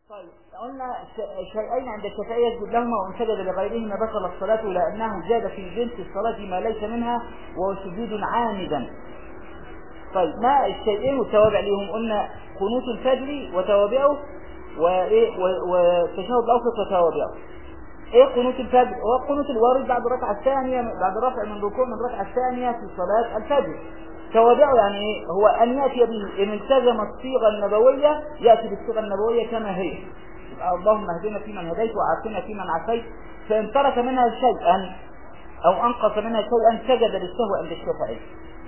طيب قلنا ش- شيئين عند الشافعية يسجد لهما وإن سجد لغيرهما بطل الصلاة لأنه زاد في جنس الصلاة ما ليس منها وهو سجود عامدا طيب ما الشيئين والتوابع ليهم قلنا قنوت الفجر وتوابعه وإيه و- والتشهد الأوسط وتوابعه ايه قنوت الفجر هو القنوت الوارد بعد الركعة الثانية بعد الرفع من ركوع من الركعة الثانية في صلاة الفجر توابعه يعني ايه هو ان ياتي به ان التزم الصيغة النبوية ياتي بالصيغة النبوية كما هي يبقى اللهم اهدنا فيمن هديت وعافنا فيمن عافيت فان ترك منها شيئا او انقص منها شيئا سجد للسهو عند الشافعي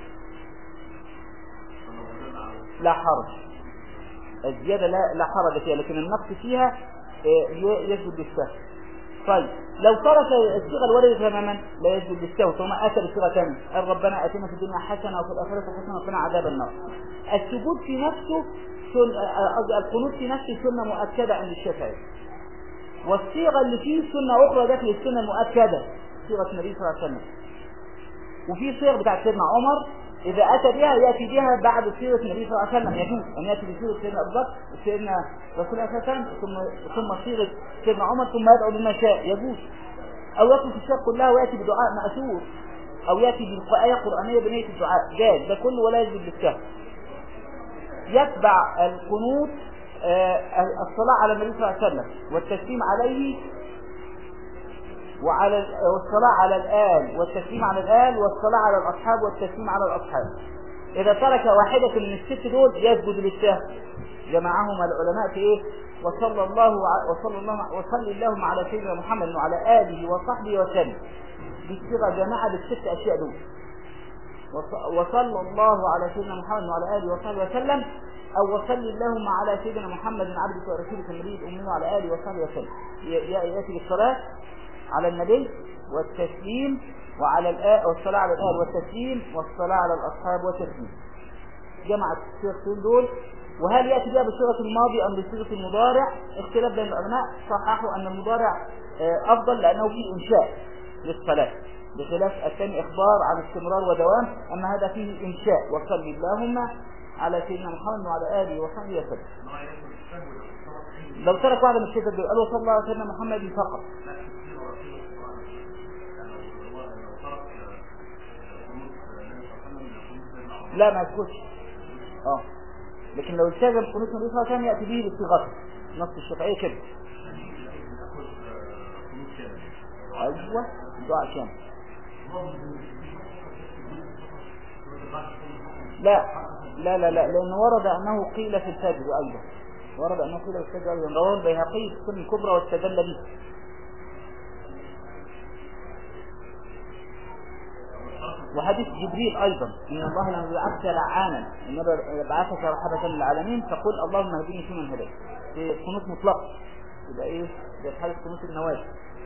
لا حرج الزيادة لا لا حرج فيها لكن النقص فيها آه، ي- يسجد للسهو طيب لو ترك الصيغه الوارده تماما لا يسجد للسهو ثم اتى بصيغه ثانيه قال ربنا اتنا في الدنيا حسنه وفي الاخره حسنه وقنا عذاب النار السجود في نفسه سن- آه، قصدي القنوت في نفسه سنه مؤكده عند الشافعي والصيغه اللي فيه سنه اخرى داخل السنه المؤكده صيغه النبي صلى الله عليه وسلم وفي صيغ بتاع سيدنا عمر إذا أتى بها يأتي بها بعد صيغة النبي صلى الله عليه وسلم يجوز أن يأتي بصيغة سيدنا أبو بكر وسيدنا رسول الله صلى الله عليه وسلم ثم ثم صيغة سيدنا عمر ثم يدعو بما شاء يجوز أو يأتي في الشيخ كلها ويأتي بدعاء مأثور أو يأتي بآية قرآنية بنية الدعاء جاز ده كله ولا يجوز بالسهل يتبع القنوت آه، الصلاة على النبي صلى الله عليه وسلم والتسليم عليه وعلى والصلاة على الآل والتسليم على الآل والصلاة على الأصحاب والتسليم على الأصحاب إذا ترك واحدة من الست دول يسجد للسهو جمعهما العلماء في إيه وصلى الله ع- وصلى الله وصلى اللهم على سيدنا محمد وعلى آله وصحبه وسلم دي صيغة جماعة بالست أشياء دول وص- وصلى الله على سيدنا محمد وعلى آله وصحبه وسلم أو وصل اللهم على سيدنا محمد عبدك ورسولك النبي الأمي وعلى آله وصحبه وسلم ي- ي- يأتي بالصلاة على النبي والتسليم وعلى الآل والصلاة على الآل والتسليم والصلاة على الأصحاب والتسليم جمعت الصيغتين دول وهل يأتي بها بصيغة الماضي أم بصيغة المضارع اختلاف بين العلماء صححوا أن المضارع آه، أفضل لأنه فيه إنشاء للصلاة بخلاف الثاني إخبار عن استمرار ودوام أما هذا فيه إنشاء وصل اللهم على سيدنا محمد وعلى آله وصحبه وسلم لو ترك واحدة من الشيخة دول قالوا صلى الله على سيدنا محمد فقط لا ما يسكتش اه لكن لو التزم قنوت النبي صلى الله عليه وسلم ياتي به باستغاثه نص الشافعيه كده ايوه دعاء كامل لا لا لا لا لأنه ورد أنه قيل في الفجر أيضا ورد أنه قيل في الفجر أيضا رواه البيهقي في السنة الكبرى واستدل به وحديث جبريل أيضا إن الله لم يبعثك لعانا إنما يبعثك رحمة للعالمين فقل اللهم اهدني فيمن هديت في قنوت مطلق يبقى إيه ده في حالة قنوت النوازل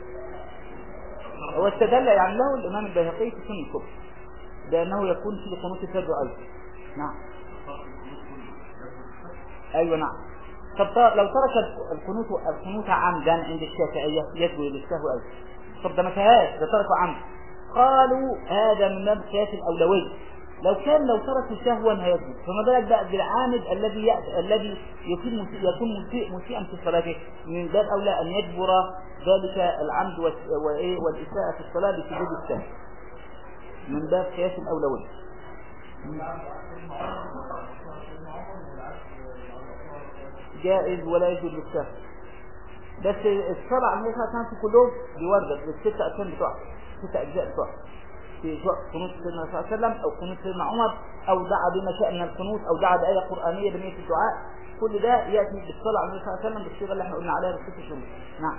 هو استدل يعني له الإمام البيهقي في السنة الكبرى بأنه يكون في قنوت الفجر أيضا نعم أيوة نعم طب ط- لو ترك القنوت القنوت عمدا عند الشافعية يسجد للسهو أيضا طب ده ما فيهاش ده تركه عمد قالوا هذا من باب قياس الأولوية لو كان لو ترك سهوا هيسجد فما بالك بقى بالعامد الذي يأت... الذي يكون مسيء يكون مسيء مسيئا في صلاته من باب أولى أن يجبر ذلك العمد والس- وإيه والإساءة في الصلاة بسجود السهو من باب قياس الأولوية جائز ولا يجوز للسهو بس السبع على النبي صلى الله عليه وسلم في كلهم دي وردة بالست أركان بتوعها ست أجزاء بتوعها في سواء قنوت سيدنا صلى الله عليه وسلم أو قنوت سيدنا عمر أو دعا بما شاء من القنوت أو دعا بآية قرآنية بنية الدعاء كل ده يأتي بالصلاة على النبي صلى الله عليه وسلم بالصيغة اللي احنا قلنا عليها بالست شروط نعم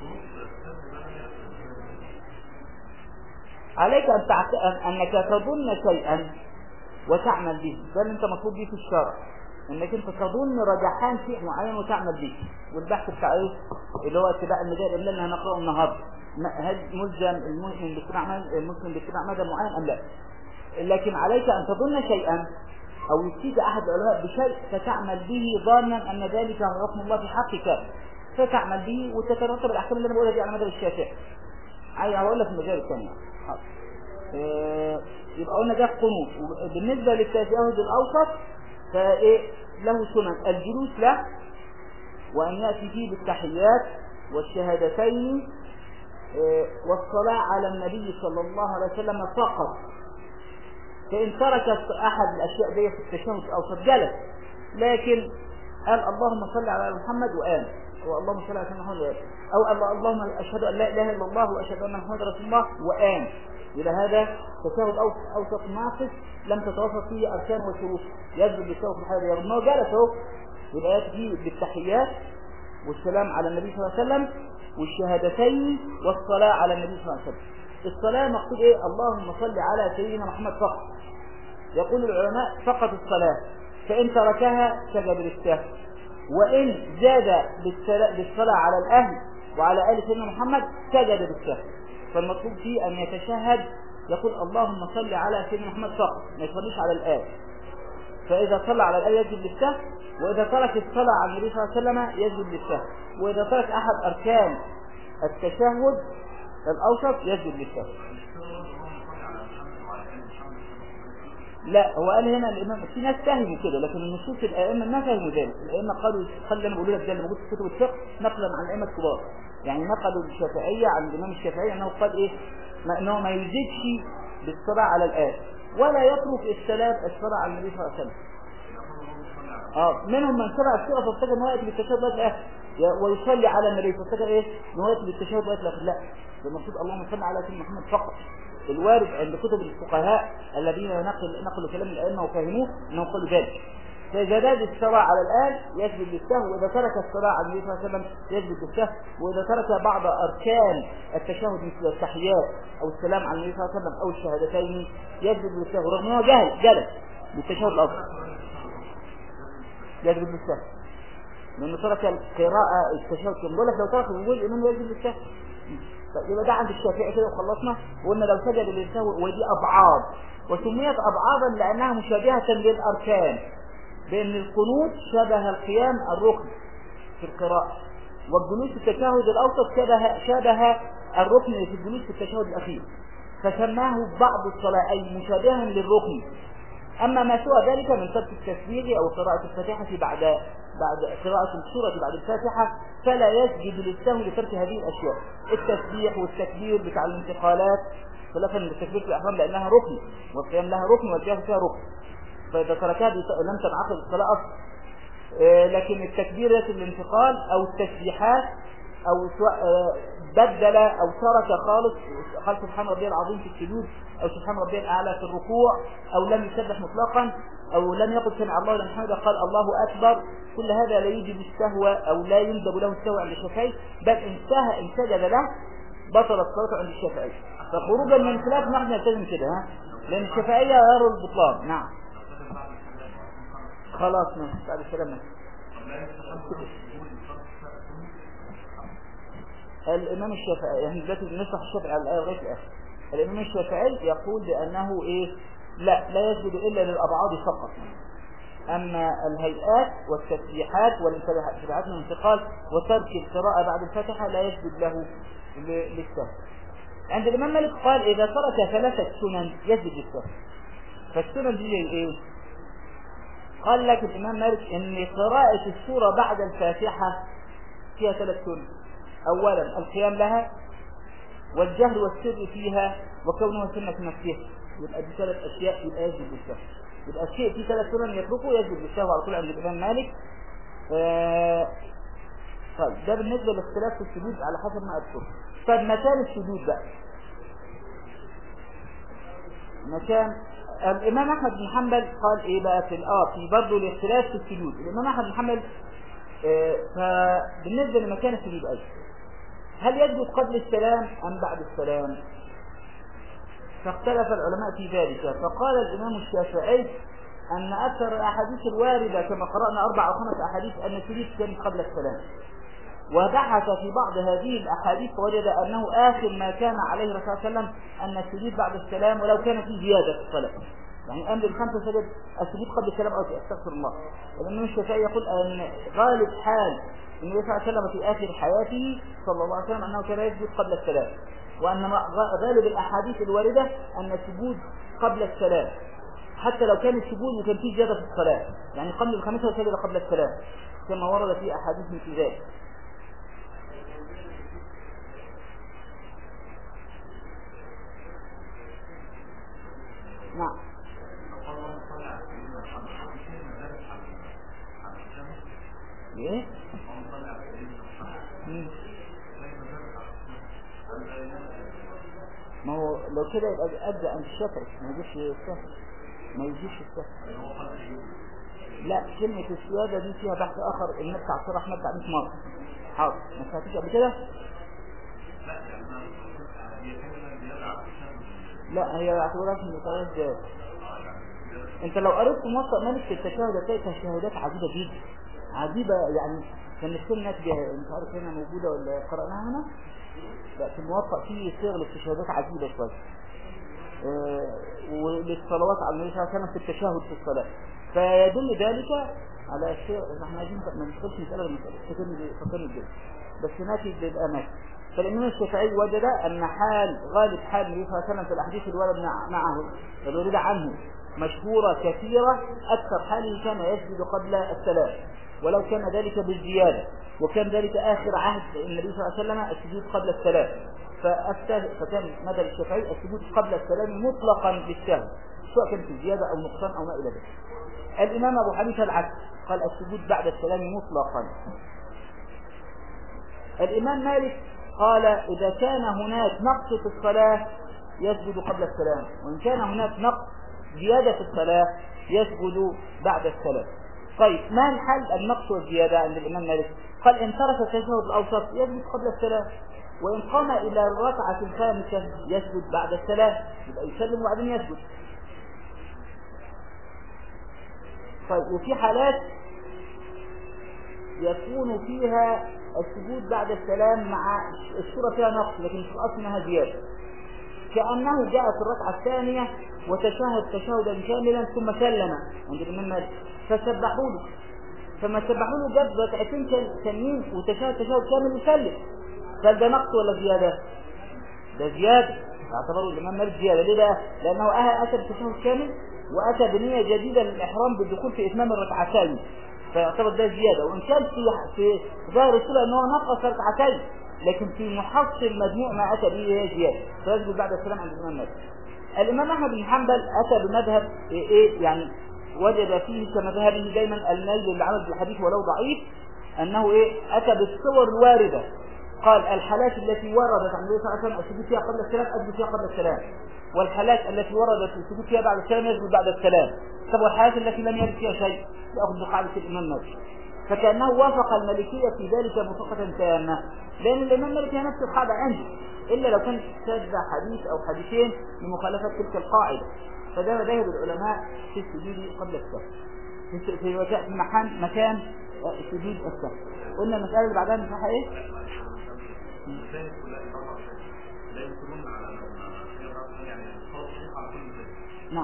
عليك أن تعت... أن- أنك تظن شيئا وتعمل به ده اللي انت مطلوب به في الشرع انك انت تظن رجحان شيء معين وتعمل به والبحث بتاع ايه اللي هو اتباع المجال اللي احنا هنقراه النهارده ما- هل ملزم المؤمن باتباع مذ- المسلم باتباع مذهب معين ام لا لكن عليك ان تظن شيئا او يفتيك احد العلماء بشيء فتعمل به ظانا ان ذلك هو حكم الله في حقك فتعمل به وتترتب الاحكام اللي انا بقولها دي على مدى الشافعي عايز هقول لك المجال الثاني حاضر. آه، يبقى قلنا ده قنوت بالنسبة للتشهد الأوسط فإيه له سنن الجلوس له وأن يأتي فيه بالتحيات والشهادتين آه، والصلاة على النبي صلى الله عليه وسلم فقط فإن ترك أحد الأشياء دي في التشهد أو جلس لكن قال اللهم صل على محمد وآل اللهم صل على محمد وآل أو اللهم أشهد أن لا إله إلا الله وأشهد أن محمد رسول الله وآل إلى هذا تشهد أوسط ناقص لم تتوفر فيه أركان وشروط يجب بالتوفيق في الحالة رغم أنه جلس أهو يبقى يأتي بالتحيات والسلام على النبي صلى الله عليه وسلم والشهادتين والصلاة على النبي صلى الله عليه وسلم الصلاة مقصود ايه اللهم صل على سيدنا محمد فقط يقول العلماء فقط الصلاة فإن تركها سجد للسهو وإن زاد بالصلاة على الأهل وعلى آل سيدنا محمد سجد بالسهو فالمطلوب فيه أن يتشهد يقول اللهم صل على سيدنا محمد فقط ما يصليش على الآل فإذا صلى على الآل يجب للسهو وإذا ترك الصلاة على النبي صلى الله عليه وسلم يجب للسهو وإذا ترك أحد أركان التشهد الأوسط يجب للسهو لا هو قال هنا الإمام في ناس فهموا كده لكن النصوص الأئمة ما فهموا ذلك الأئمة قالوا خلي أنا بقول لك ده اللي موجود في كتب الفقه نقلا عن الأئمة الكبار يعني نقلوا الشافعية عن الإمام الشافعي أنه قال إيه ما أنه ما يزيدش بالصلاة على الآية ولا يترك السلام الصلاة على النبي صلى الله عليه وسلم اه منهم من سمع السورة فافتكر انه يأتي بالتشهد لغاية الآخر ويصلي على النبي فافتكر ايه انه يأتي بالتشهد لغاية الآخر لا المقصود اللهم صل على سيدنا محمد فقط الوارد عند كتب الفقهاء الذين نقل نقلوا كلام الأئمة وفهموه انهم قالوا ذلك فإذا زاد الصلاة على الآن يجب للسهو وإذا ترك الصلاة على النبي صلى الله عليه وسلم يجب للسهو وإذا ترك بعض أركان التشهد مثل التحيات أو السلام على النبي صلى الله عليه وسلم أو الشهادتين يجب للسهو رغم أنه جهل جلس بالتشهد الأفضل يجب للسهو لأنه ترك القراءة التشهد كم بقول لك لو ترك الجزء منه يجب للسهو طيب يبقى ده عند الشافعي كده وخلصنا وقلنا لو سجد للسهو ودي أبعاد وسميت أبعادا لأنها مشابهة للأركان بأن القنوت شبه القيام الركن في القراءة والجلوس في التشهد الأوسط شبه, شبه الركن في الجلوس في التشهد الأخير فسماه بعض الصلاة أي مشابها للركن أما ما سوى ذلك من ترك التسبيح أو قراءة الفاتحة بعد بعد قراءة السورة بعد الفاتحة فلا يسجد للسهو لترك هذه الأشياء التسبيح والتكبير بتاع الانتقالات خلافا للتكبير في الأحرام لأنها ركن والقيام لها ركن والجهاد فيها ركن فإذا تركها لم تنعقد الصلاة أصلا آه، لكن التكبيرة الانتقال أو التسبيحات أو سواء آه، بدل أو ترك خالص قال سبحان ربي العظيم في السجود أو سبحان ربي الأعلى في الركوع أو لم يسبح مطلقا أو لم يقل سمع الله لمن حمده قال الله أكبر كل هذا لا يجب السهوة أو لا يندب له السهوة عند الشافعي بل إن سهى إن سجد له بطل الصلاة عند الشافعي فخروجا من الخلاف نحن نلتزم كده ها لأن الشافعية يروا البطلان نعم خلاص ماشي بعد السلام الإمام الشافعي يعني دلوقتي بنشرح الشافعي على الآية لغاية الآخر الإمام الشافعي يقول بأنه إيه لا لا يسجد إلا للأبعاد فقط أما الهيئات والتسبيحات والانتباهات من الانتقال وترك القراءة بعد الفاتحة لا يسجد له للسهو عند الإمام مالك قال إذا ترك ثلاثة سنن يسجد للسهو فالسنن دي إيه قال لك الإمام مالك إن قراءة السورة بعد الفاتحة فيها ثلاث سنن أولا القيام لها والجهر والسر فيها وكونها سنة نفسها يبقى دي ثلاث أشياء يبقى يجب بالسهو يبقى الشيء في ثلاث سنن يتركه يجب بالسهو على طول عند الإمام مالك آه طيب ده بالنسبة لاختلاف في السجود على حسب ما أذكر طيب مكان السجود بقى مكان الإمام أحمد بن حنبل قال إيه بقى في الآه في برضه الاختلاف في السجود الإمام أحمد بن حنبل آه فبالنسبة لمكان السجود أيضا هل يسجد قبل السلام أم بعد السلام فاختلف العلماء في ذلك فقال الإمام الشافعي أن أكثر الأحاديث الواردة كما قرأنا أربع أو خمس أحاديث أن السجود كان قبل السلام وبحث في بعض هذه الأحاديث وجد أنه آخر ما كان عليه الرسول صلى الله عليه وسلم أن السجود بعد السلام ولو كان في زيادة في الصلاة يعني أمر الخمسة سجد السجود قبل السلام أو أستغفر الله الإمام الشافعي يقول أن غالب حال النبي صلى الله عليه وسلم في آخر حياته صلى الله عليه وسلم أنه كان يسجد قبل السلام وأن غالب الأحاديث الواردة أن السجود قبل السلام حتى لو كان السجود وكان فيه زيادة في الصلاة يعني قبل الخامسة وسجد قبل السلام كما ورد في أحاديث في ذلك نعم ايه مم. ما هو لو كده يبقى ابدا ان الشطر ما يجيش السهل ما يجيش السهل لا كلمة السيادة دي فيها بحث آخر النبي عليه الصلاة والسلام بتاع 100 مرة حاضر ما سمعتوش قبل كده؟ لا هي اعتبرها من مطالعات ذات انت لو قريت في موطأ مالك في التشهد هتلاقي تشهدات عجيبة جدا عجيبة يعني كان السنة انت عارف هنا موجودة ولا قرأناها هنا؟ لا في الموطأ فيه صيغ للتشهدات عجيبة شوية اه وللصلوات على النبي صلى الله عليه وسلم في التشهد في الصلاة فيدل ذلك على شيء احنا عايزين ما ندخلش مسألة المسألة فكرني فكرني بيه بس ناتي للأماكن فالإمام الشافعي وجد أن حال غالب حال النبي صلى الله عليه وسلم في الأحاديث الوارد معه الوارد عنه مشهورة كثيرة أكثر حاله كان يسجد قبل السلام ولو كان ذلك بالزيادة وكان ذلك آخر عهد النبي صلى الله عليه وسلم السجود قبل السلام فكان مدى الشافعي السجود قبل السلام مطلقا بالسهو سواء كان في زيادة أو نقصان أو ما إلى ذلك الإمام أبو حنيفة العكس قال السجود بعد السلام مطلقا الإمام مالك قال إذا كان هناك نقص في الصلاة يسجد قبل السلام وإن كان هناك نقص زيادة في الصلاة يسجد بعد السلام طيب ما الحل النقص والزيادة عند الإمام مالك قال إن ترك التشهد الأوسط يسجد قبل السلام وإن قام إلى الركعة الخامسة يسجد بعد السلام يبقى يسلم وبعدين يسجد طيب وفي حالات يكون فيها السجود بعد السلام مع السورة فيها نقص لكن في الأصل انها زيادة كأنه جاء في الركعة الثانية وتشهد تشهدا كاملا ثم سلم عند الإمام مالك فسبحوا له فما سبحوا له جاب ركعتين تانيين وتشهد تشهد كامل وسلم قال ده نقص ولا زيادة؟ ده زيادة اعتبروا الإمام مالك زيادة ليه بقى؟ لأنه أتى بتشهد كامل وأتى بنية جديدة للإحرام بالدخول في إتمام الركعتين فيعتبر ده زيادة وإن كان في في ظاهر الصورة أنه نقص ركعتين لكن في محصل مجموع ما أتى به هي زيادة فيسجد بعد السلام عند الإمام مالك الإمام أحمد بن حنبل أتى بمذهب إيه, إيه يعني وجد فيه كمذهبه دايما الميل للعمل بالحديث ولو ضعيف أنه إيه أتى بالصور الواردة قال الحالات التي وردت عن النبي صلى الله عليه وسلم السجود فيها قبل السلام أسجد فيها قبل السلام والحالات التي وردت السجود فيها بعد السلام يسجد بعد السلام طب والحالات التي لم يرد فيها شيء يأخذ بقاعدة الإمام مالك فكأنه وافق الملكية في ذلك موافقة تامة لأن الإمام مالك هي نفس القاعدة عنده إلا لو كان شاذ حديث أو حديثين لمخالفة تلك القاعدة فده مذاهب العلماء في السجود قبل السهو في في في مكان مكان سجود السهو قلنا المسألة اللي بعدها نصحها إيه؟ نعم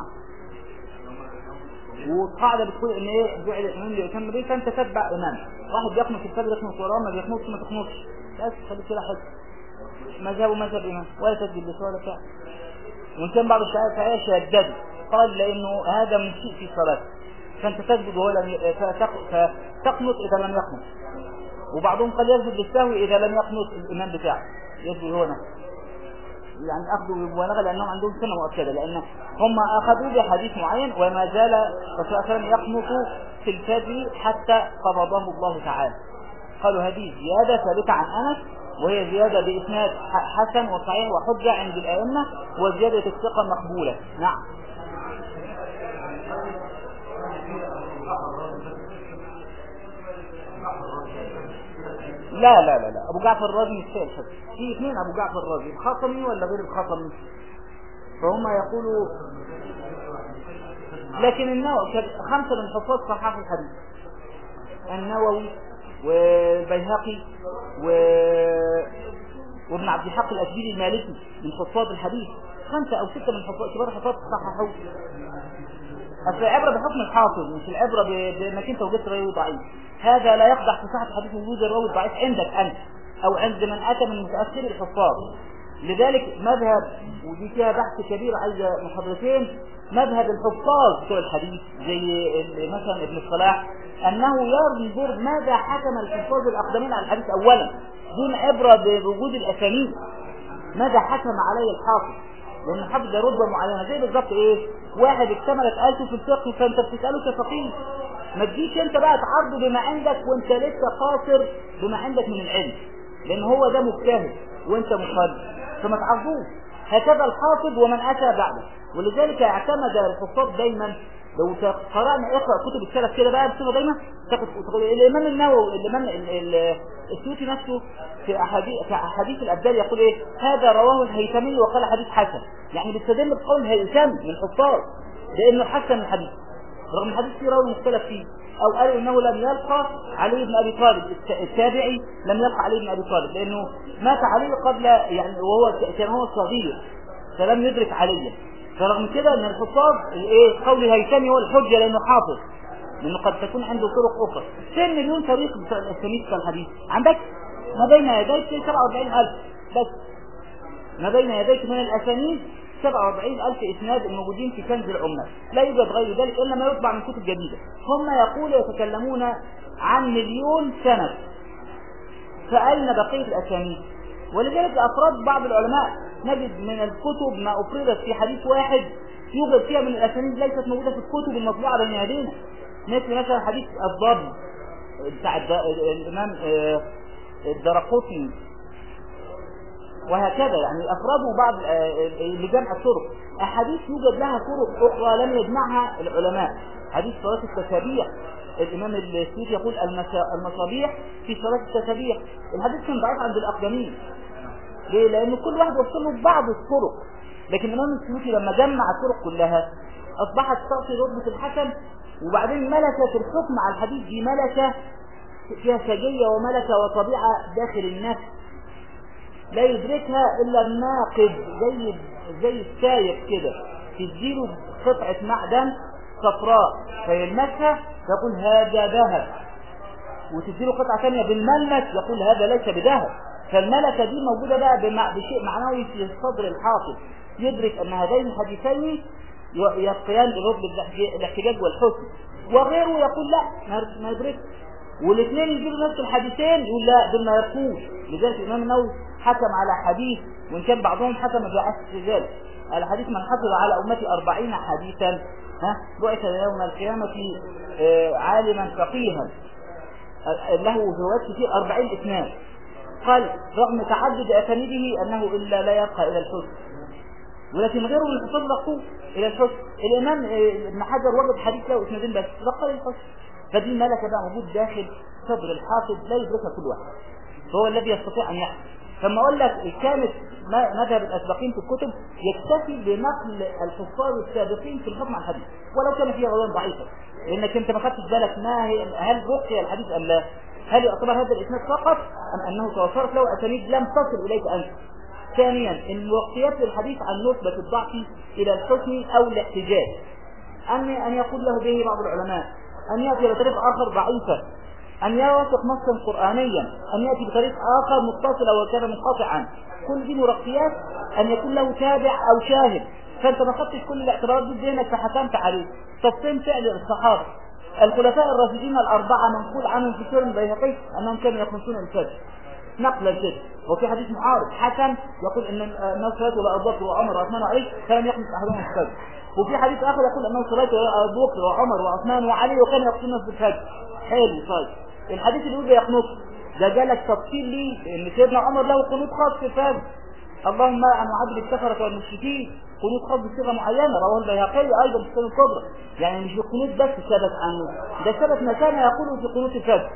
والقاعدة بتقول ان ايه جعل الامام ليتم به فانت تتبع امام واحد بيقنط الفجر يقنط وراه ما بيقنطش ما تقنطش بس خليك كده حد مذهبه مذهب امام ولا تسجد بس ولا بتاع وان كان بعض الشافعية شددوا قال لانه هذا مسيء في صلاته فانت تسجد وهو لم فتقنط اذا لم يقنط وبعضهم قال يسجد للسهو اذا لم يقنط الامام بتاعه يسجد هو نفسه يعني اخذوا بالمبالغه لانهم عندهم سنه مؤكده لان هم اخذوا بحديث معين وما زال الرسول صلى الله عليه وسلم يقنط في الفجر حتى قبضه الله تعالى قالوا هذه زياده ثابته عن انس وهي زياده باسناد حسن وصحيح وحجه عند الائمه وزياده الثقه مقبوله نعم لا لا لا لا ابو جعفر الرازي مش شايل حد في اثنين ابو جعفر الرازي الخطمي ولا غير الخطمي فهم يقولوا لكن النووي خمسه من حفاظ صحاح الحديث النووي والبيهقي و... وابن عبد الحق الاشبيلي المالكي من حفاظ الحديث خمسه او سته من حفاظ كبار حفاظ صححوا اصل العبره بحكم الحافظ مش العبره بانك انت وجدت راوي ضعيف هذا لا يقدح في صحه حديث وجود الراوي الضعيف عندك انت او عند من اتى من متاخر الحفاظ لذلك مذهب ودي فيها بحث كبير عايزة محاضرتين مذهب الحفاظ بتوع الحديث زي ال- مثلا ابن الصلاح انه ينظر ماذا حكم الحفاظ الاقدمين على الحديث اولا دون عبرة بوجود الاسانيد ماذا حكم عليه الحافظ لان الحافظ ده رتبه معينه زي بالظبط ايه واحد اكتملت آلته في الفقه فانت بتساله كفقيه ما تجيش انت بقى تعرضه بما عندك وانت لسه قاصر بما عندك من العلم لان هو ده مجتهد وانت مقلد فما تعرضوش هكذا الحافظ ومن اتى بعده ولذلك اعتمد الحفاظ دايما لو قرانا اقرا كتب السلف كده بقى بصيغه دايما تاخد تاخد- الامام النووي الامام ال- ال- السيوطي نفسه في احاديث في احاديث الابدال يقول ايه هذا رواه الهيثمي وقال حديث حسن يعني بيستدل بقول الهيثمي من الحفاظ لانه حسن الحديث رغم الحديث فيه راوي مختلف فيه او قالوا انه لم يلقى علي بن ابي طالب الت- التابعي لم يلقى علي بن ابي طالب لانه مات علي قبل يعني وهو ك- كان هو صغير فلم يدرك عليا فرغم كده ان الحفاظ ايه قول هيثمي هو الحجه لانه حافظ لانه قد تكون عنده طرق اخرى فين مليون طريق بتوع الاسانيد بتاع الحديث عندك ما بين يديك 47000 بس ما بين يديك من الاسانيد 47000 اسناد الموجودين في كنز العمال لا يوجد غير ذلك الا ما يطبع من كتب جديده هم يقولوا يتكلمون عن مليون سند فأين بقية الأسانيد ولذلك أفراد بعض العلماء نجد من الكتب ما أفردت في حديث واحد يوجد فيها من الأسانيد ليست موجودة في الكتب المطبوعة بين يدينا مثل مثلا حديث الضب بتاع الد- الإمام آه، الدرقطني وهكذا يعني أفرادوا بعض آه، لجمع الطرق أحاديث يوجد لها طرق أخرى لم يجمعها العلماء حديث صلاة التسابيح الإمام السيوطي يقول المسا- المصابيح في صلاة التسابيح الحديث كان ضعيف عند الأقدمين ليه؟ لأن كل واحد وصل له بعض الطرق لكن الإمام السيوطي لما جمع الطرق كلها أصبحت تعطي رتبة الحسن وبعدين ملكة الحكم على الحديث دي ملكة فيها سجية وملكة وطبيعة داخل النفس لا يدركها الا الناقد زي زي السايق كده تديله قطعة معدن صفراء فيلمسها يقول هذا ذهب وتديله قطعة ثانية بالملمس يقول هذا ليس بذهب فالملكة دي موجودة بقى بمع- بشيء معنوي في صدر الحافظ يدرك ان هذين الحديثين ي- يقيان برتبة الاحتجاج- الاحتجاج والحسن وغيره يقول لا ما- ما يدركش والاثنين يجيبوا نفس الحديثين يقول لا دول ما يرقوش لذلك الامام النووي حكم على حديث وان كان بعضهم حكم بعكس ذلك على حديث من حفظ على امتي أربعين حديثا ها بعث يوم القيامة آه، عالما فقيها آه، له روايات كتير أربعين اثنان قال رغم تعدد أسانيده أنه إلا لا يرقى إلى الحسن ولكن غيره من الحفاظ رقوه إلى الحسن الإمام آه، ابن حجر وجد حديث له اسنادين بس رقى للحسن فدي ملكة بقى موجود داخل صدر الحافظ لا يدركها كل واحد فهو الذي يستطيع أن يحفظ فما أقول لك كانت ما- مذهب الأسبقين في الكتب يكتفي بنقل الحفاظ السابقين في الحكم على الحديث ولو كان فيها رواية ضعيفة لأنك أنت ما خدتش بالك ما هي هل رقي الحديث أم لا هل يعتبر هذا الإسناد فقط أم أنه توفرت له أسانيد لم تصل إليك أنت ثانيا ان الوقتيات للحديث عن نسبة الضعف الى الحسن او الاحتجاج ان ان يقول له به بعض العلماء ان ياتي بطريق اخر ضعيفا ان يوثق نصا قرانيا ان ياتي بطريق اخر متصل او كان منقطعا كل دي مرقيات ان يكون له تابع او شاهد فانت ما خدتش كل الاعتبارات دي في ذهنك فحكمت عليه طب فين فعل الصحابه الخلفاء الراشدين الاربعه منقول عنهم في سور البيهقي انهم كانوا يخمسون الفجر نقلا كده وفي حديث معارض حسن يقول ان الناس صلاه ولا ابو بكر وعمر وعثمان وعلي فلم يخمس احدهم الفجر وفي حديث اخر يقول انه صلاه ابو بكر وعمر وعثمان وعلي وكان يقصون في الفجر حلو طيب الحديث اللي يقول يقنط ده جالك تفصيل ليه ان سيدنا عمر له قنوت خاص في الفجر اللهم عن معبد الكفرة والمشركين قنوت خاص بصيغه معينه رواه البيهقي ايضا في السنه الكبرى يعني مش القنوت بس ثبت عنه ده ثبت ما كان يقوله في قنوت الفجر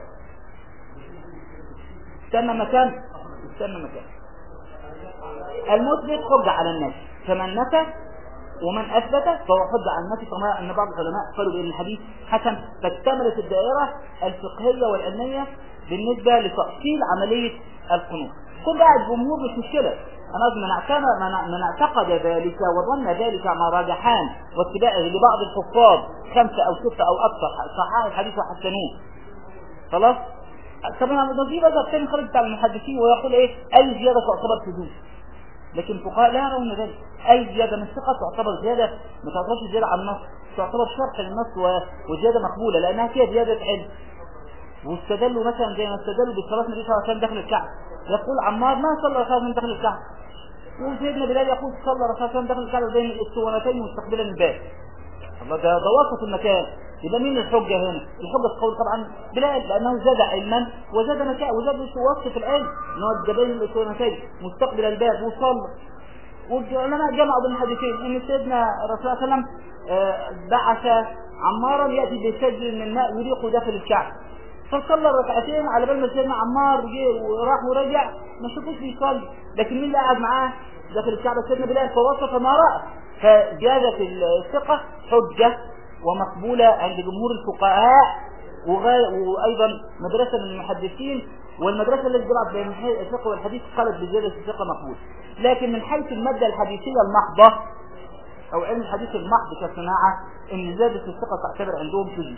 استنى مكان استنى مكان المثبت حجة على الناس فمن نفى ومن أثبت فهو حجة على الناس كما أن بعض العلماء قالوا بأن الحديث حسن فاكتملت الدائرة الفقهية والعلمية بالنسبة لتأصيل عملية القنوت كل بقى الجمهور مش مشكلة أنا أظن من اعتقد من من اعتقد ذلك وظن ذلك مع راجحان واتباعه لبعض الحفاظ خمسة أو ستة أو أكثر صحاح الحديث وحسنوه خلاص طبعا نجيب هذا الثاني خرج بتاع المحدثين ويقول ايه اي زيادة تعتبر شذوذ لكن الفقهاء لا يرون ذلك أي زيادة من الثقة تعتبر زيادة ما تعتبرش زيادة عن النص تعتبر شرح للنص وزيادة مقبولة لأنها فيها زيادة علم واستدلوا مثلا زي ما استدلوا بالصلاة النبي صلى الله عليه وسلم داخل الكعبة يقول عمار ما صلى رسول الله داخل الكعبة وسيدنا بلال يقول صلى رسول الله داخل الكعبة بين الاسطوانتين مستقبلا الباب الله ده ده وسط المكان يبقى مين الحجة هنا الحجة تقول طبعا بلال لأنه زاد علما وزاد مكان وزاد وصف في العلم ان هو بين الاسطوانتين مستقبل الباب وصلى والعلماء جمعوا بين الحديثين ان سيدنا رسول الله صلى الله عليه وسلم آه، بعث عمارا يأتي بسجل من الماء يريق داخل الكعبة فصلى ركعتين على بال ما سيدنا عمار جه وراح ورجع ما شافوش بيصلي لكن مين اللي قاعد معاه داخل الكعبة سيدنا بلال فوصف ما رأى فزيادة الثقة حجة ومقبولة عند جمهور الفقهاء وأيضا مدرسة من المحدثين والمدرسة التي جمعت بين الفقه والحديث قالت بزيادة الثقة مقبول لكن من حيث المادة الحديثية المحضة أو علم الحديث المحض كصناعة إن زيادة الثقة تعتبر عندهم تجيش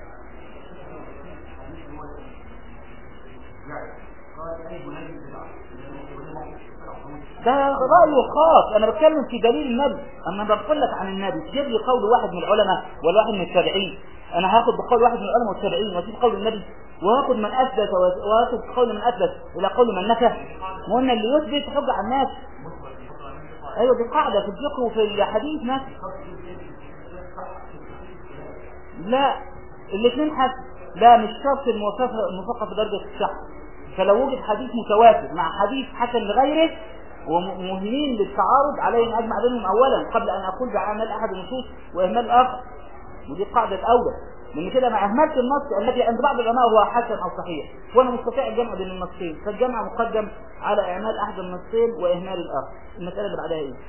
ده رأيه خاص انا بتكلم في دليل النبي اما بقول لك عن النبي تجيب لي قول واحد من العلماء ولا واحد من التابعين انا هاخد بقول واحد من العلماء والتابعين واسيب قول النبي وهاخد من اثبت وهاخد قول من اثبت الى قول من نفى ما قلنا اللي يثبت حجه على الناس ايوه دي قاعده في الفقه وفي الحديث نفسه لا الاثنين حسن لا مش شرط الموافقه في درجه الصحه فلو وجد حديث متواتر مع حديث حسن لغيره ومهمين للتعارض عليه ان اجمع بينهم اولا قبل ان اقول بعمل احد النصوص واهمال الاخر ودي القاعده الاولى لان كده مع اهمال النص الذي عند بعض العلماء هو حسن او صحيح وانا مستطيع الجمع بين النصين فالجمع مقدم على اعمال احد النصين واهمال الاخر المساله اللي بعدها ايه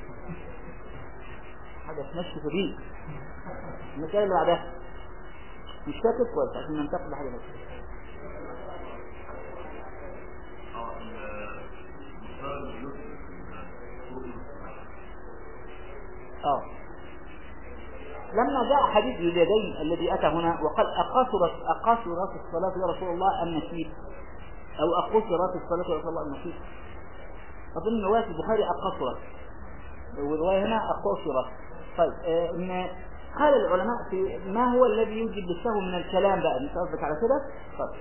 حاجه تمشي في المساله اللي بعدها مش فاكر كويس عشان ننتقل لحاجه بس اه لما جاء حديث اليدين الذي أتى هنا وقال أقاصرت أقاصرت الصلاة يا رسول الله أم نسيت أو أقصرت الصلاة يا رسول الله أم نسيت أظن رواية البخاري أقصرت والرواية هنا أقصرت طيب آه إن قال العلماء في ما هو الذي يوجب للسهو من الكلام بقى انت قصدك على كده طيب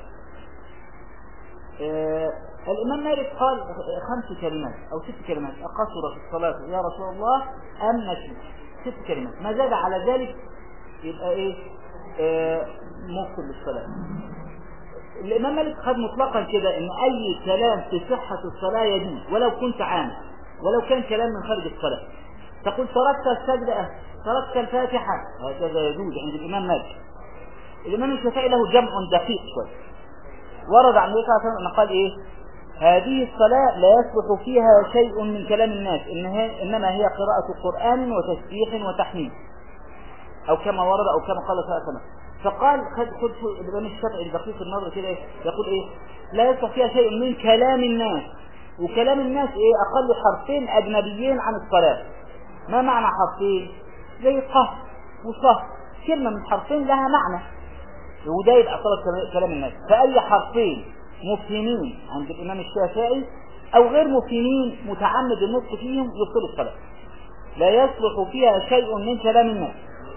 آه الإمام مالك قال خمس كلمات أو ست كلمات أقصر في الصلاة يا رسول الله أم نسيت ست كلمات ما زاد على ذلك يبقى إيه آه مبطل للصلاة الإمام مالك خد مطلقا كده إن أي كلام في صحة الصلاة يجوز ولو كنت عام ولو كان كلام من خارج الصلاة تقول تركت السجدة تركت الفاتحة هكذا يجوز عند الإمام مالك الإمام الشافعي له جمع دقيق شوي ورد عن النبي صلى الله عليه وسلم قال إيه هذه الصلاة لا يصلح فيها شيء من كلام الناس إنها إنما هي قراءة قرآن وتسبيح وتحميد أو كما ورد أو كما قال صلى الله عليه وسلم فقال خد خد الإمام الشافعي الدقيق النظر كده يقول إيه لا يصلح فيها شيء من كلام الناس وكلام الناس إيه أقل حرفين أجنبيين عن الصلاة ما معنى حرفين زي قه وصه كلمة من حرفين لها معنى وده يبقى كلام الناس فأي حرفين مفهمين عند الإمام الشافعي أو غير مفهمين متعمد النطق فيهم يبطل الصلاة لا يصلح فيها شيء من كلام الناس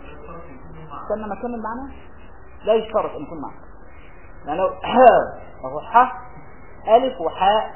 استنى ما كمل معنا لا يشترط أن يكون معنا يعني لو أهو ح ألف وحاء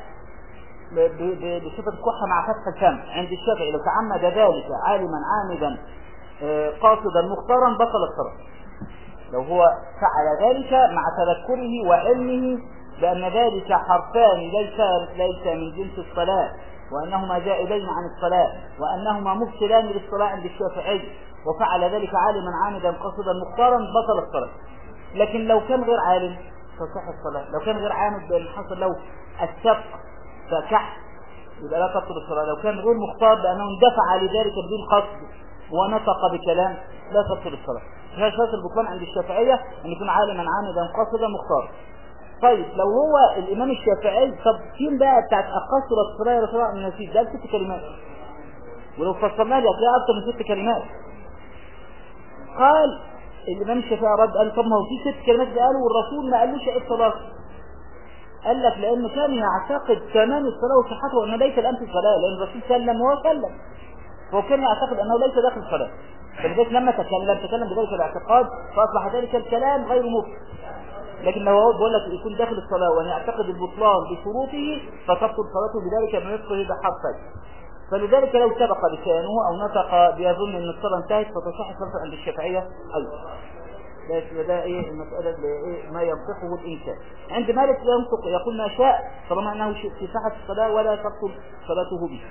بصفة كحة مع فتح الفم عند الشافعي لو تعمد ذلك عالما عامدا آه، قاصدا مختارا بطل الصلاة لو هو فعل ذلك مع تذكره وعلمه بأن ذلك حرفان ليس ليس من جنس الصلاة وأنهما زائدين عن الصلاة وأنهما مبتلان للصلاة عند الشافعي وفعل ذلك عالما عامدا قصدا مختارا بطل الصلاة لكن لو كان غير عالم فصح الصلاة لو كان غير عامد بأن حصل له السبق فكح يبقى لا تبطل الصلاة لو كان غير مختار بأنه اندفع لذلك بدون قصد ونطق بكلام لا تبطل الصلاة فهذا شرط البطلان عند الشافعية أن يكون عالما عامدا قصدا مختار طيب لو هو الإمام الشافعي طب فين بقى بتاعت أقصر الصلاة يا رسول الله من النسيج ده ست كلمات ولو فصلنا لي هتلاقي أكثر من ست كلمات قال الإمام الشافعي رد قال طب ما هو في ست كلمات قالوا والرسول ما قالوش إيه الصلاة قال لك لانه كان يعتقد تمام الصلاه وصحته وانه ليس الان في الصلاه لان الرسول سلم وهو سلم فهو كان يعتقد انه ليس داخل الصلاه فلذلك لما تكلم تكلم بذلك الاعتقاد فاصبح ذلك الكلام غير مفسد لكن لو هو بيقول لك يكون داخل الصلاه وان يعتقد البطلان بشروطه فتبطل صلاته بذلك من يدخل الى حرفين فلذلك لو سبق لسانه او نطق بيظن ان الصلاه انتهت فتصح صلاته عند الشافعيه ايضا ده ده ايه المساله اللي ايه ما ينطقه الانسان عند مالك ينطق يقول ما شاء طالما انه في صحه الصلاه ولا تبطل صلاته به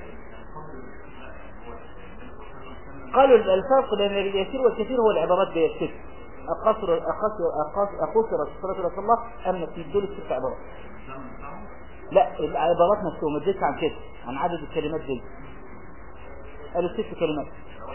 قالوا الفرق بين اليسير والكثير هو العبارات دي الست أقصر أقصر أقصر أقصر الصلاة رسول الله أم في دول الست عبارات لا العبارات نفسها ما تزيدش عن كده عن عدد الكلمات دي قالوا ست كلمات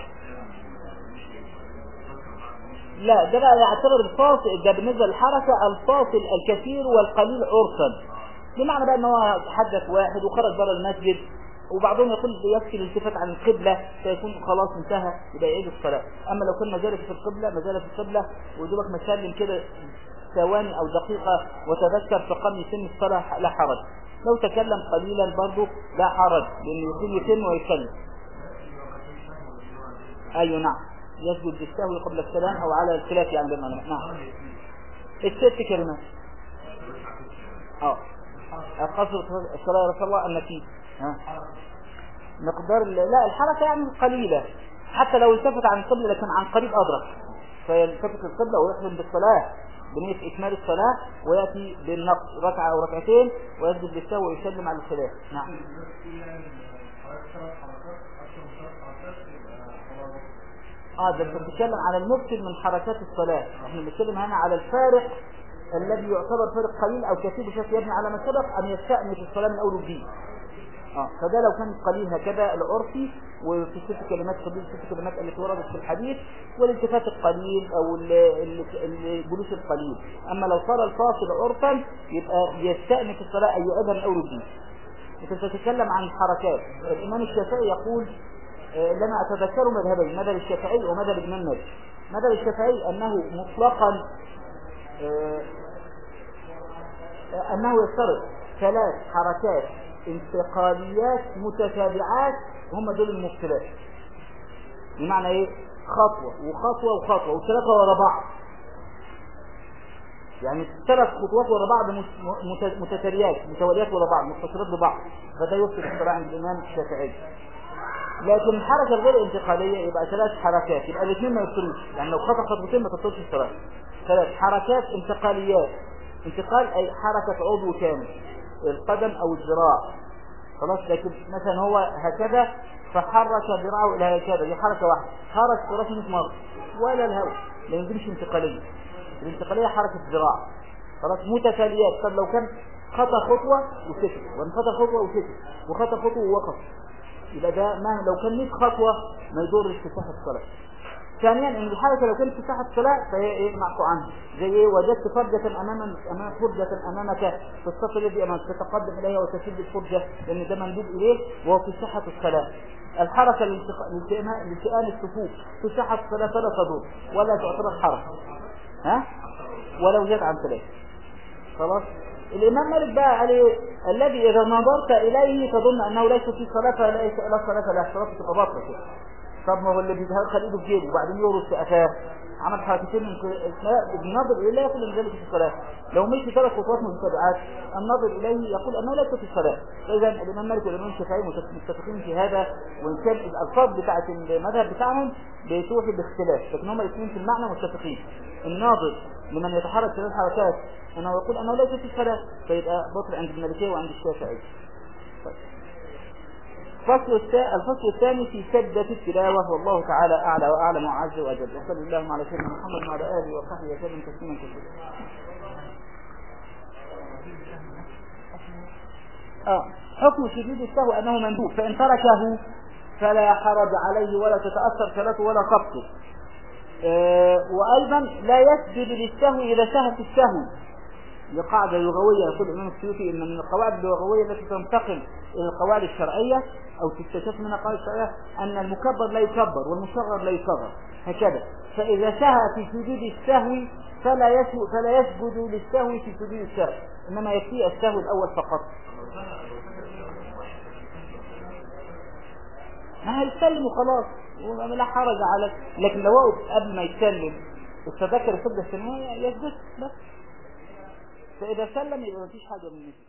لا ده بقى يعتبر الفاصل ده بالنسبة للحركة الفاصل الكثير والقليل عرفا بمعنى بقى ان هو حدث واحد وخرج بره المسجد وبعضهم يقول يكفي الالتفات عن القبلة فيكون خلاص انتهى يبقى يعيد الصلاة اما لو كان مازال في القبلة مازال في القبلة ودوبك مسلم كده ثواني او دقيقة وتذكر فقام يتم الصلاة لا حرج لو تكلم قليلا برضه لا حرج لانه يكون يتم ويسلم ايوه نعم يسجد بالسهو قبل السلام او على الخلاف يعني بمعنى نعم الست كلمات اه القصر الصلاة يا رسول الله النتيجة ها مقدار لا الحركة يعني قليلة حتى لو التفت عن القبلة لكن عن قريب أدرك فيلتفت القبلة ويحرم بالصلاة بنية إكمال الصلاة ويأتي بالنقص ركعة أو ركعتين ويسجد بالسهو ويسلم على الخلاف نعم اه ده انت بتتكلم على المفسد من حركات الصلاة احنا بنتكلم هنا على الفارق الذي يعتبر فارق قليل او كثير بشكل يبني على ما سبق ان يستأنف الصلاة من اول وجديد اه فده لو كان قليل هكذا العرفي وفي الست كلمات قبيل الست كلمات التي وردت في الحديث والالتفات القليل او الجلوس القليل اما لو صار الفاصل عرفا يبقى يستأنف الصلاة اي يعيدها من اول وجديد انت تتكلم عن حركات الامام الشافعي يقول لما اتذكر مذهبين مذهب الشافعي ومذهب الامام مالك مذهب الشافعي انه مطلقا انه يشترط ثلاث حركات انتقاليات متتابعات هم دول المبتلات بمعنى ايه خطوة وخطوة وخطوة وثلاثة ورا بعض يعني ثلاث خطوات ورا بعض متتاليات متواليات ورا بعض متصلات ببعض فده يفسد الصلاة عند الإمام الشافعي لكن الحركة الغير انتقالية يبقى ثلاث حركات يبقى الاثنين ما يفصلوش يعني لو خطأ خطوتين ما تبطلش الصلاة ثلاث حركات انتقاليات انتقال أي حركة عضو كامل القدم أو الذراع خلاص لكن مثلا هو هكذا فحرك ذراعه إلى هكذا دي حركة واحدة حرك ثلاث 100 مرة ولا الهواء لأن دي مش انتقالية الانتقالية حركة ذراع خلاص متتاليات طب لو كان خطى خطوة وسكت وانخطى خطوة وسكت وخطى خطوة ووقف يبقى ده ما لو كان 100 خطوة ما يضرش في صحة الصلاة ثانيا ان الحركه لو كانت في ساحه الصلاه فهي ايه معفو عنها زي ايه وجدت فرجه امام امام فرجه امامك في الصف الذي امامك تتقدم اليها وتسد الفرجه لان ده مندوب اليه وهو في ساحه الصلاه الحركه لالتئام الصفوف في ساحه الصلاه فلا تضر ولا تعتبر حركه ها ولو زاد عن ثلاثه خلاص الامام مالك بقى عليه الذي اذا نظرت اليه تظن انه ليس في صلاه فلا صلاه لا صلاه تبقى باطله كده طب ما هو اللي بيدخل ايده في جيبه وبعدين يورس في قفاه عمل حركتين من الناظر اليه يقول ان ذلك في الصلاه لو مشي ثلاث خطوات متتابعات الناظر اليه يقول انه ليس في الصلاه فاذا الامام مالك والامام الشافعي متفقين في هذا وان كان الالفاظ بتاعه المذهب بتاعهم بتوحي باختلاف لكن هم الاثنين في المعنى متفقين الناظر لمن يتحرك ثلاث حركات انه يقول انه ليس في الصلاه فيبقى بطل عند المالكيه وعند الشافعي الفصل الثاني الفصل الثاني في سدة التلاوة والله تعالى أعلى وأعلم وأعز وأجل وصلى اللهم على سيدنا محمد وعلى آله وصحبه وسلم تسليما كثيرا. آه حكم سجود السهو أنه مندوب فإن تركه فلا حرج عليه ولا تتأثر صلاته ولا خبطه آه وأيضا لا يسجد للسهو إذا سهى في السهو لقاعدة لغوية يقول الإمام السيوطي إن من القواعد اللغوية التي تنتقل إلى القواعد الشرعية أو تستشف منها القواعد الشرعية أن المكبر لا يكبر والمصغر لا يصغر هكذا فإذا سهى في سجود السهو فلا يسجد فلا يسجد للسهو في سجود السهو إنما يكفي السهو الأول فقط ما هيسلم وخلاص لا حرج على لكن لو وقف قبل ما يتسلم وتذكر السجدة الثانوية يسجد بس فإذا سلم يبقى مفيش حاجة من مثل